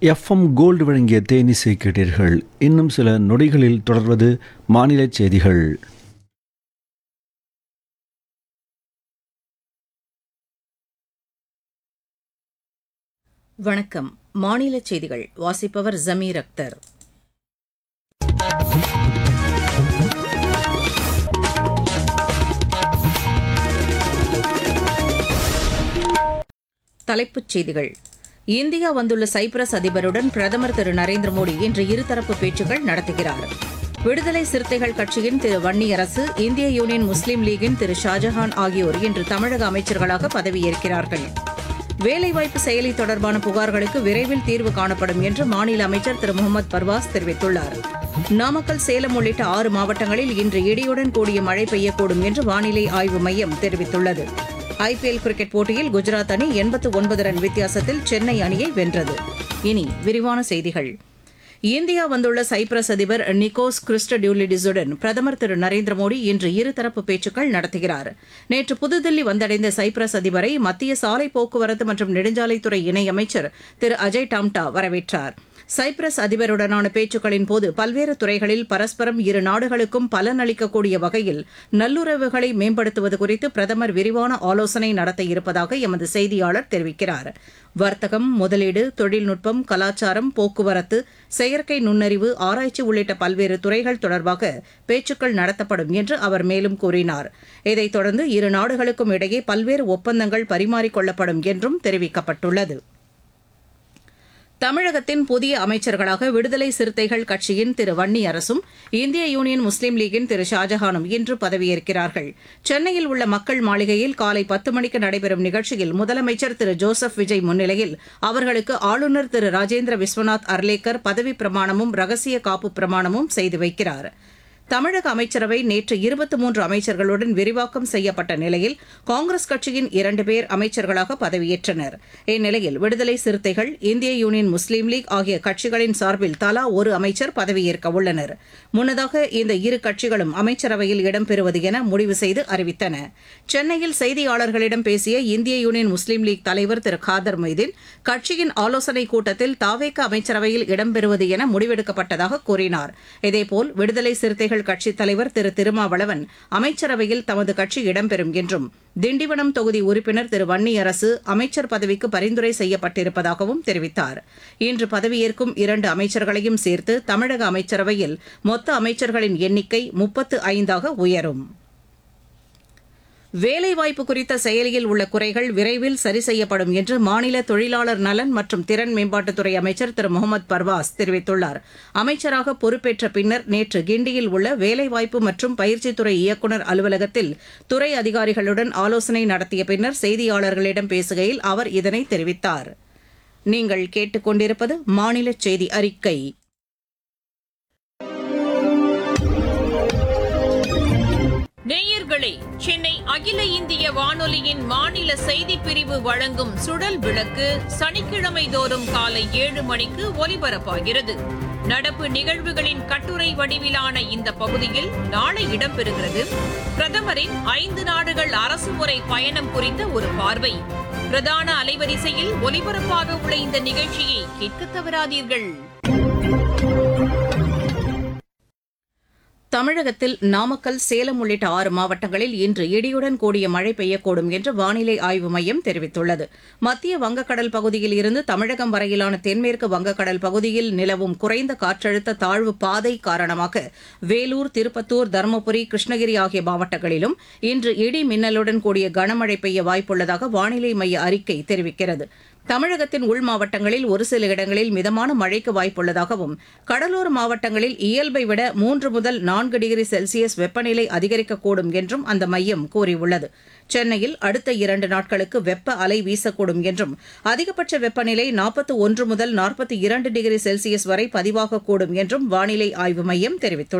FM gold வழங்கிய தேனிசை கேட்டீர்கள் இன்னும் சில நொடிகளில் தொடர்வது மாநில செய்திகள் வணக்கம் மாநில செய்திகள் வாசிப்பவர் ஜமீர் அக்தர் தலைப்புச் செய்திகள் இந்தியா வந்துள்ள சைப்ரஸ் அதிபருடன் பிரதமர் திரு நரேந்திர மோடி இன்று இருதரப்பு பேச்சுக்கள் நடத்துகிறார் விடுதலை சிறுத்தைகள் கட்சியின் திரு வன்னியரசு இந்திய யூனியன் முஸ்லீம் லீகின் திரு ஷாஜஹான் ஆகியோர் இன்று தமிழக அமைச்சர்களாக பதவியேற்கிறார்கள் வேலைவாய்ப்பு செயலி தொடர்பான புகார்களுக்கு விரைவில் தீர்வு காணப்படும் என்று மாநில அமைச்சர் திரு முகமது பர்வாஸ் தெரிவித்துள்ளார் நாமக்கல் சேலம் உள்ளிட்ட ஆறு மாவட்டங்களில் இன்று இடியுடன் கூடிய மழை பெய்யக்கூடும் என்று வானிலை ஆய்வு மையம் தெரிவித்துள்ளது ஐபிஎல் கிரிக்கெட் போட்டியில் குஜராத் அணி எண்பத்து ஒன்பது ரன் வித்தியாசத்தில் சென்னை அணியை வென்றது இனி விரிவான செய்திகள் இந்தியா வந்துள்ள சைப்ரஸ் அதிபர் நிக்கோஸ் கிறிஸ்டடியூலிடிஸுடன் பிரதமர் திரு நரேந்திர மோடி இன்று இருதரப்பு பேச்சுக்கள் நடத்துகிறார் நேற்று புதுதில்லி வந்தடைந்த சைப்ரஸ் அதிபரை மத்திய சாலை போக்குவரத்து மற்றும் நெடுஞ்சாலைத்துறை இணையமைச்சர் திரு அஜய் டாம்டா வரவேற்றார் சைப்ரஸ் அதிபருடனான பேச்சுக்களின் போது பல்வேறு துறைகளில் பரஸ்பரம் இரு நாடுகளுக்கும் பலனளிக்கக்கூடிய வகையில் நல்லுறவுகளை மேம்படுத்துவது குறித்து பிரதமர் விரிவான ஆலோசனை நடத்த இருப்பதாக எமது செய்தியாளர் தெரிவிக்கிறார் வர்த்தகம் முதலீடு தொழில்நுட்பம் கலாச்சாரம் போக்குவரத்து செயற்கை நுண்ணறிவு ஆராய்ச்சி உள்ளிட்ட பல்வேறு துறைகள் தொடர்பாக பேச்சுக்கள் நடத்தப்படும் என்று அவர் மேலும் கூறினார் இதைத் தொடர்ந்து இரு நாடுகளுக்கும் இடையே பல்வேறு ஒப்பந்தங்கள் பரிமாறிக்கொள்ளப்படும் என்றும் தெரிவிக்கப்பட்டுள்ளது தமிழகத்தின் புதிய அமைச்சர்களாக விடுதலை சிறுத்தைகள் கட்சியின் திரு வன்னி அரசும் இந்திய யூனியன் முஸ்லீம் லீகின் திரு ஷாஜஹானும் இன்று பதவியேற்கிறார்கள் சென்னையில் உள்ள மக்கள் மாளிகையில் காலை பத்து மணிக்கு நடைபெறும் நிகழ்ச்சியில் முதலமைச்சர் திரு ஜோசப் விஜய் முன்னிலையில் அவர்களுக்கு ஆளுநர் திரு ராஜேந்திர விஸ்வநாத் அர்லேக்கர் பதவி பிரமாணமும் ரகசிய காப்பு பிரமாணமும் செய்து வைக்கிறார் தமிழக அமைச்சரவை நேற்று இருபத்தி மூன்று அமைச்சர்களுடன் விரிவாக்கம் செய்யப்பட்ட நிலையில் காங்கிரஸ் கட்சியின் இரண்டு பேர் அமைச்சர்களாக பதவியேற்றனர் இந்நிலையில் விடுதலை சிறுத்தைகள் இந்திய யூனியன் முஸ்லீம் லீக் ஆகிய கட்சிகளின் சார்பில் தலா ஒரு அமைச்சர் பதவியேற்க உள்ளனர் முன்னதாக இந்த இரு கட்சிகளும் அமைச்சரவையில் இடம்பெறுவது என முடிவு செய்து அறிவித்தன சென்னையில் செய்தியாளர்களிடம் பேசிய இந்திய யூனியன் முஸ்லீம் லீக் தலைவர் திரு காதர் மொய்தீன் கட்சியின் ஆலோசனைக் கூட்டத்தில் தாவேக அமைச்சரவையில் இடம்பெறுவது என முடிவெடுக்கப்பட்டதாக கூறினார் இதேபோல் விடுதலை சிறுத்தைகள் கட்சித் தலைவர் திரு திருமாவளவன் அமைச்சரவையில் தமது கட்சி இடம்பெறும் என்றும் திண்டிவனம் தொகுதி உறுப்பினர் திரு வன்னியரசு அமைச்சர் பதவிக்கு பரிந்துரை செய்யப்பட்டிருப்பதாகவும் தெரிவித்தார் இன்று பதவியேற்கும் இரண்டு அமைச்சர்களையும் சேர்த்து தமிழக அமைச்சரவையில் மொத்த அமைச்சர்களின் எண்ணிக்கை முப்பத்து ஐந்தாக உயரும் வேலைவாய்ப்பு குறித்த செயலியில் உள்ள குறைகள் விரைவில் சரி செய்யப்படும் என்று மாநில தொழிலாளர் நலன் மற்றும் திறன் மேம்பாட்டுத்துறை அமைச்சர் திரு முகமது பர்வாஸ் தெரிவித்துள்ளார் அமைச்சராக பொறுப்பேற்ற பின்னர் நேற்று கிண்டியில் உள்ள வேலைவாய்ப்பு மற்றும் பயிற்சித்துறை இயக்குநர் அலுவலகத்தில் துறை அதிகாரிகளுடன் ஆலோசனை நடத்திய பின்னர் செய்தியாளர்களிடம் பேசுகையில் அவர் இதனை தெரிவித்தார் நீங்கள் கேட்டுக்கொண்டிருப்பது மாநில செய்தி அறிக்கை நேயர்களே சென்னை அகில இந்திய வானொலியின் மாநில செய்திப் பிரிவு வழங்கும் சுழல் விளக்கு சனிக்கிழமை தோறும் காலை ஏழு மணிக்கு ஒலிபரப்பாகிறது நடப்பு நிகழ்வுகளின் கட்டுரை வடிவிலான இந்த பகுதியில் நாளை இடம்பெறுகிறது பிரதமரின் ஐந்து நாடுகள் அரசுமுறை பயணம் குறித்த ஒரு பார்வை பிரதான அலைவரிசையில் ஒலிபரப்பாக உள்ள இந்த நிகழ்ச்சியை கேட்க தவறாதீர்கள் தமிழகத்தில் நாமக்கல் சேலம் உள்ளிட்ட ஆறு மாவட்டங்களில் இன்று இடியுடன் கூடிய மழை பெய்யக்கூடும் என்று வானிலை ஆய்வு மையம் தெரிவித்துள்ளது மத்திய வங்கக்கடல் பகுதியில் இருந்து தமிழகம் வரையிலான தென்மேற்கு வங்கக்கடல் பகுதியில் நிலவும் குறைந்த காற்றழுத்த தாழ்வு பாதை காரணமாக வேலூர் திருப்பத்தூர் தருமபுரி கிருஷ்ணகிரி ஆகிய மாவட்டங்களிலும் இன்று இடி மின்னலுடன் கூடிய கனமழை பெய்ய வாய்ப்புள்ளதாக வானிலை மைய அறிக்கை தெரிவிக்கிறது தமிழகத்தின் உள் மாவட்டங்களில் ஒரு சில இடங்களில் மிதமான மழைக்கு வாய்ப்புள்ளதாகவும் கடலோர மாவட்டங்களில் இயல்பை விட மூன்று முதல் நான்கு டிகிரி செல்சியஸ் வெப்பநிலை அதிகரிக்கக்கூடும் என்றும் அந்த மையம் கூறியுள்ளது சென்னையில் அடுத்த இரண்டு நாட்களுக்கு வெப்ப அலை வீசக்கூடும் என்றும் அதிகபட்ச வெப்பநிலை நாற்பத்தி ஒன்று முதல் நாற்பத்தி இரண்டு டிகிரி செல்சியஸ் வரை பதிவாகக்கூடும் என்றும் வானிலை ஆய்வு மையம் தெரிவித்துள்ளது